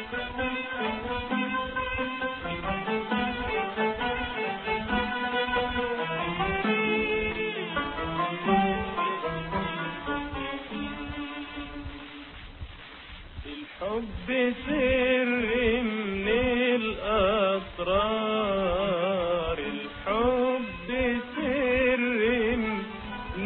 الحب سر من الأسرار الحب سر من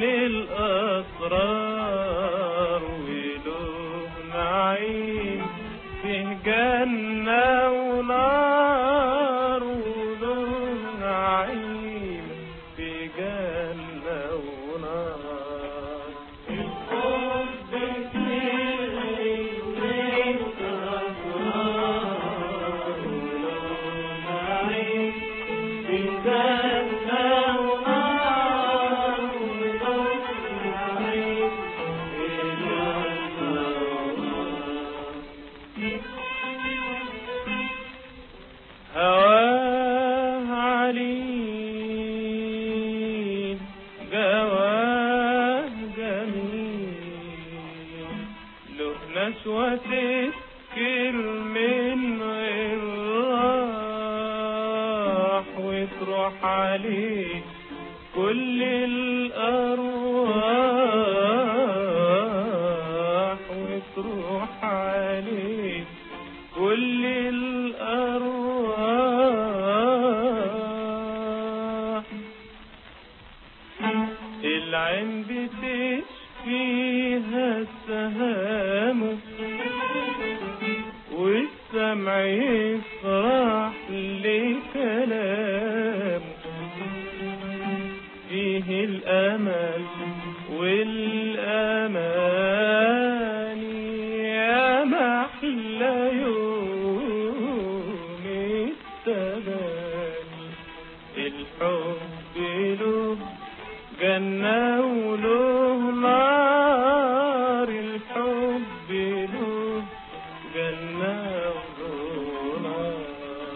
الأسرار وله نعيم فيه جنة ونار وله نعيم في جنة ونار الحب سر من الأسرار وله نعيم في جنة ونار وله نعيم في جنة ونار هواه عليل جواه جميل له نشوة تسكر من غير راح وتروح عليه كل الأرواح وتروح عليه كل الأرواح العين بتشفيها السهام والسمع يفرح لكلامه فيه الأمل والأمان يا محلى يوم التباني الحب له جنة وله نار الحب له جنة وله نار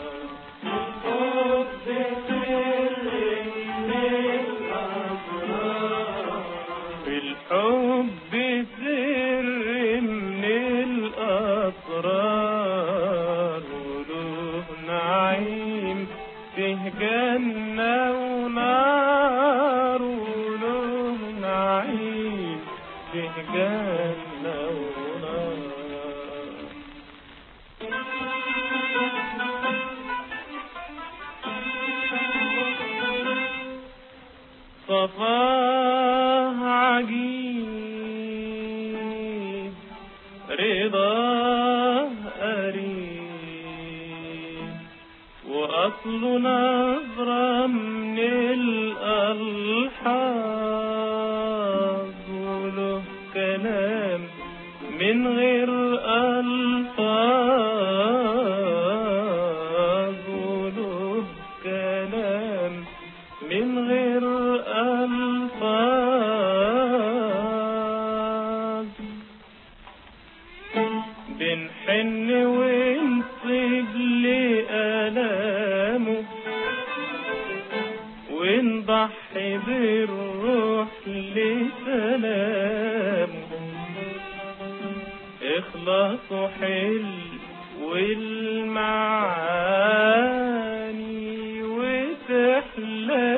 الحب سر من الأسرار الحب سر من الأسرار وله نعيم فيه جنة ونار وله نعيم فيه جنة ونار صفاه عجيب رضاه قريب وأصل نظرة من الألحاظ وله كلام من غير ألفاظ وله كلام من غير ألفاظ بنحن ونصيب لآلامه ونضحي بالروح لسلامه إخلاص حل والمعاني وتحلى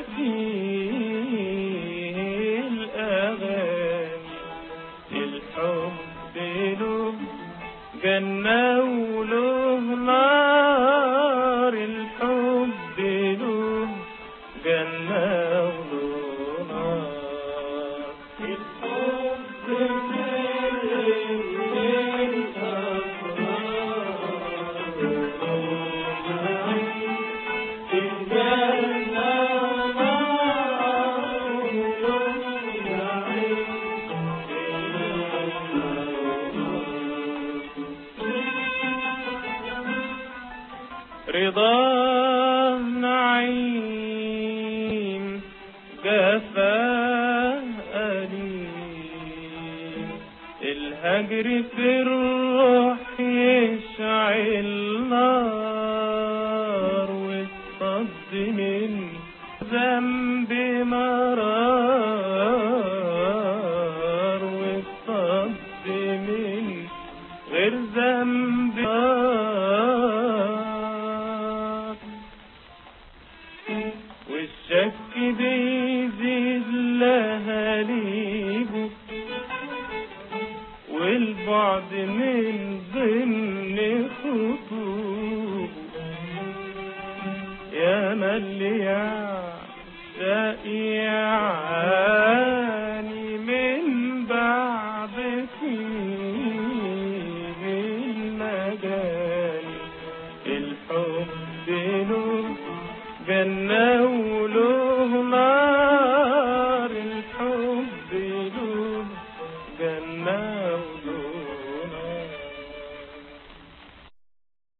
فيه الأغاني الحب له جنة وله نار الحب له جنة وله نار الحب رضا نعيم جفا أليم الهجر في الروح يشعل نار والصد من ذنب مرار والصد من غير ذنب والشك بيزيد لهاليبه والبعد من ضمن خطوبه يا من اللي يعشق يعاني من بعد فيه المجال الحب له جنة